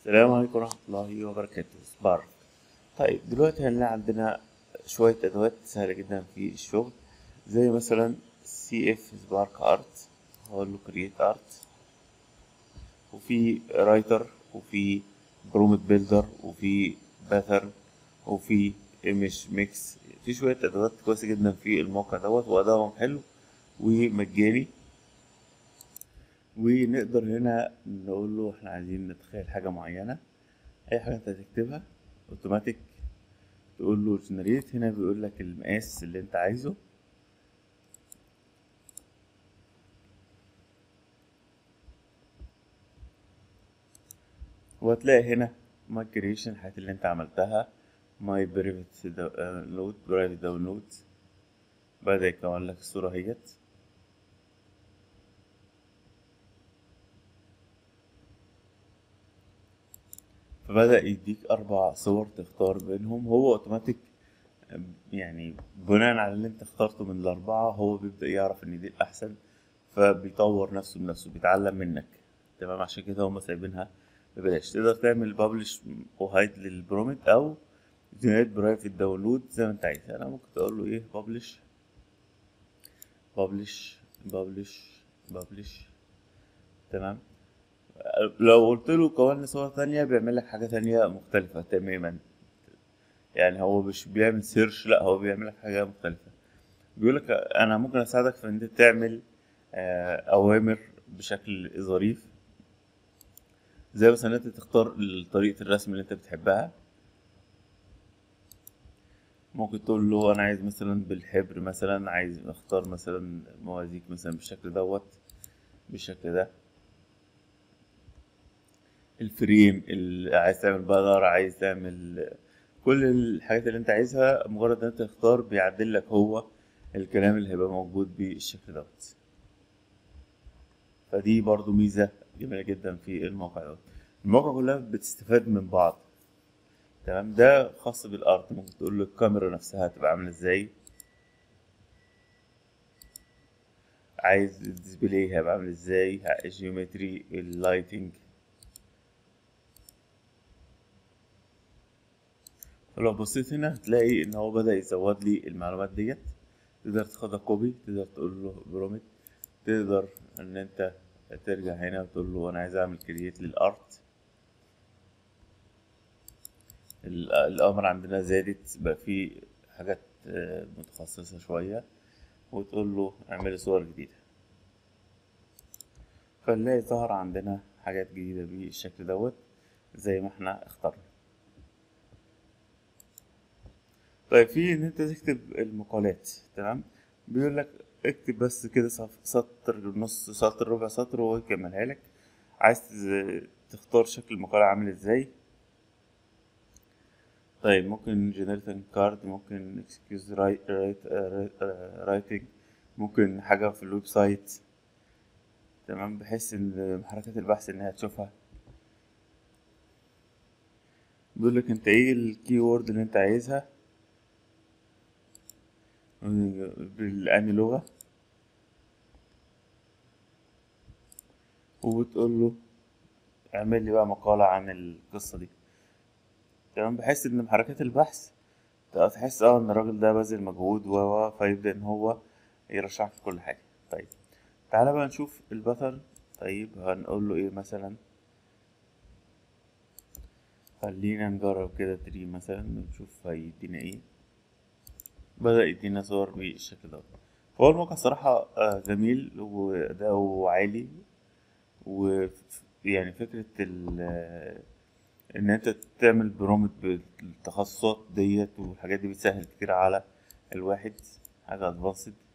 السلام عليكم ورحمة الله وبركاته سبارك طيب دلوقتي هنلاقي عندنا شوية أدوات سهلة جدا في الشغل زي مثلا سي اف سبارك ارت هقول له كرييت ارت وفي رايتر وفي برومت بيلدر وفي باترن وفي ايمج ميكس في شوية أدوات كويسة جدا في الموقع دوت وأدائهم حلو ومجاني ونقدر هنا نقول له احنا عايزين نتخيل حاجة معينة أي حاجة أنت هتكتبها أوتوماتيك تقول له جنريت هنا بيقول لك المقاس اللي أنت عايزه وهتلاقي هنا ماي كريشن الحاجات اللي أنت عملتها ماي برايفت داونلود برايفت داونلود بدأ يكون لك الصورة اهيت فبدأ يديك أربع صور تختار بينهم هو أوتوماتيك يعني بناء على اللي أنت اخترته من الأربعة هو بيبدأ يعرف إن دي الأحسن فبيطور نفسه بنفسه بيتعلم منك تمام عشان كده هما سايبينها ببلاش تقدر تعمل بابلش وهايد للبرومت أو جنريت برايفت داونلود زي ما أنت عايز أنا ممكن تقول له إيه بابلش بابلش بابلش بابلش تمام لو قلت له كون لي صورة تانية بيعمل لك حاجة تانية مختلفة تماما يعني هو مش بيعمل سيرش لا هو بيعمل لك حاجة مختلفة بيقول لك انا ممكن اساعدك في ان انت تعمل اوامر بشكل ظريف زي مثلا انت تختار طريقة الرسم اللي انت بتحبها ممكن تقول له انا عايز مثلا بالحبر مثلا عايز اختار مثلا موازيك مثلا بالشكل دوت بالشكل ده الفريم اللي عايز تعمل بانر عايز تعمل كل الحاجات اللي انت عايزها مجرد ان انت تختار بيعدل لك هو الكلام اللي هيبقى موجود بالشكل دوت فدي برضو ميزة جميلة جدا في الموقع دوت الموقع كلها بتستفاد من بعض تمام ده خاص بالارت ممكن تقول له الكاميرا نفسها هتبقى عاملة ازاي عايز الديسبلاي هيبقى عامل ازاي الجيومتري اللايتنج فلو بصيت هنا هتلاقي ان هو بدأ يزود لي المعلومات ديت تقدر تاخدها كوبي تقدر تقول له برومت تقدر ان انت ترجع هنا وتقول له انا عايز اعمل كرييت للارت الامر عندنا زادت بقى في حاجات متخصصة شوية وتقول له اعمل صور جديدة فنلاقي ظهر عندنا حاجات جديدة بالشكل دوت زي ما احنا اخترنا طيب في ان انت تكتب المقالات تمام بيقول لك اكتب بس كده سطر نص سطر ربع سطر وهو يكملها لك عايز تختار شكل المقالة عامل ازاي طيب ممكن جنريتنج كارد ممكن اكسكيوز رايتنج ممكن حاجة في الويب سايت تمام بحيث ان محركات البحث انها تشوفها بيقول لك انت ايه الكي وورد اللي انت عايزها بالأني لغة وبتقول له اعمل لي بقى مقالة عن القصة دي تمام بحيث ان محركات البحث تحس اه ان الراجل ده باذل مجهود و فيبدأ ان هو يرشحك في كل حاجة طيب تعالى بقى نشوف الباترن طيب هنقول له ايه مثلا خلينا نجرب كده تري مثلا نشوف هيدينا ايه بدأ يدينا صور بالشكل ده فهو الموقع صراحة جميل وأداؤه عالي ويعني فكرة إن أنت تعمل برومت بالتخصصات ديت والحاجات دي بتسهل كتير على الواحد حاجة أدفانسد